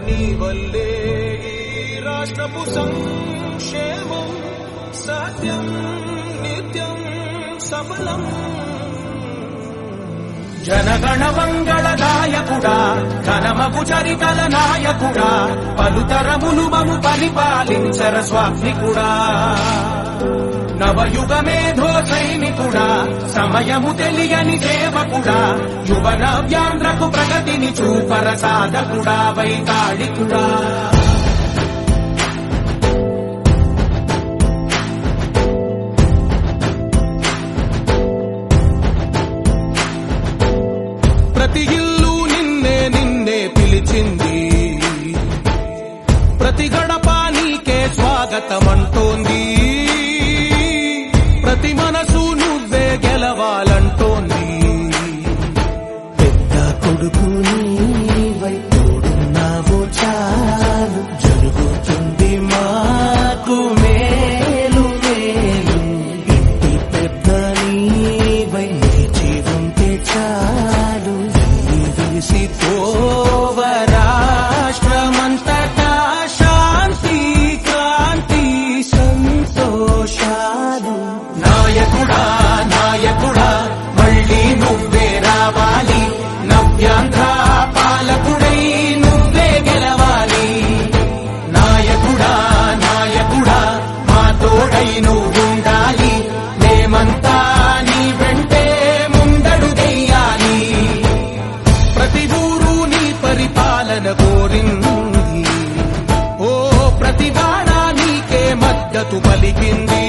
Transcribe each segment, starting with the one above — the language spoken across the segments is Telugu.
నీ వల్లే ఈ రాష్ట్రపు సంక్షేమం సత్యం నిత్యం సఫలం జనగణ మంగళదాయకుడా ఘనమగు చరితల నాయకుడా పలుతరములు మము పరిపాలించర స్వామికుడా నవయుగ మేధో సైనికుడా సమయము తెలియని దేవకుడా యువ నవ్యాంధ్రకు ప్రగతిని చూపర సాధకుడా వైతాళికుడా ప్రతి ఇల్లు నిన్నే నిన్నే పిలిచింది ప్రతి గడప నీకే స్వాగతమంటోంది ప్రతి మనసు నువ్వే గెలవాలంటోంది పెద్ద కొడుకు నీవై తోడున్నావు చాలు జరుగుతుంది మాకు మేలు మేలు ఇంటి పెద్ద నీవై నిలిచి ఉంటే చాలు తీసి తోవ రాష్ట్రమంతటా శాంతి క్రాంతి సంతోషాలు నాయకుడా నాయకుడా మళ్ళీ నువ్వే రావాలి నవ్యాంధ్ర పాలకుడై నువ్వే గెలవాలి నాయకుడా నాయకుడా మా తోడై నువ్వుండాలి మేమంతా నీ వెంటే ముందడుగెయ్యాలి ప్రతి ఊరు నీ పరిపాలన కోరింది ఓ ప్రతివాడ నీకే మద్దతు పలికింది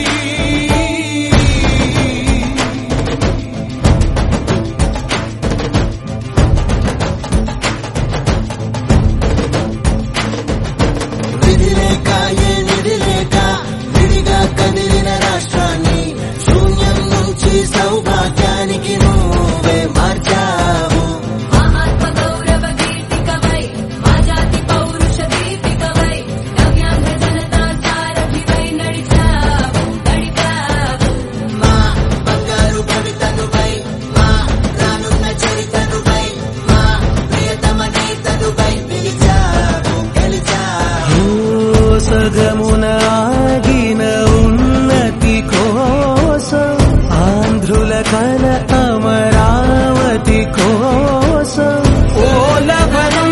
విధిలేక ఏ నిధిలేక విడిగా కదిలిన రాష్ట్రాన్ని శూన్యం నుంచి సౌభాగ్యానికి నువ్వే మార్చావు మహాత్మగౌరవ గీతికవై మా జాతి పౌరుష దీపికవై నవ్యాంధ్ర జనతా సారథివై నడిచావు నడిపావు మా బంగారు భవితనువై మా రానున్న చరితనువై మా ప్రియతమ నేతనువై పిలిచావు గెలిచావు సగమున ఆగిన ఉన్నతి కోసం ఆంధ్రుల కల అమరావతి కోసం ఓలవరం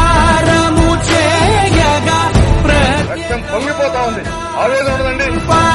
సాకారము చేయగా రక్తం పొంగిపోతా ఉంది ఆవేదన ఉండదండి ప్రతిపా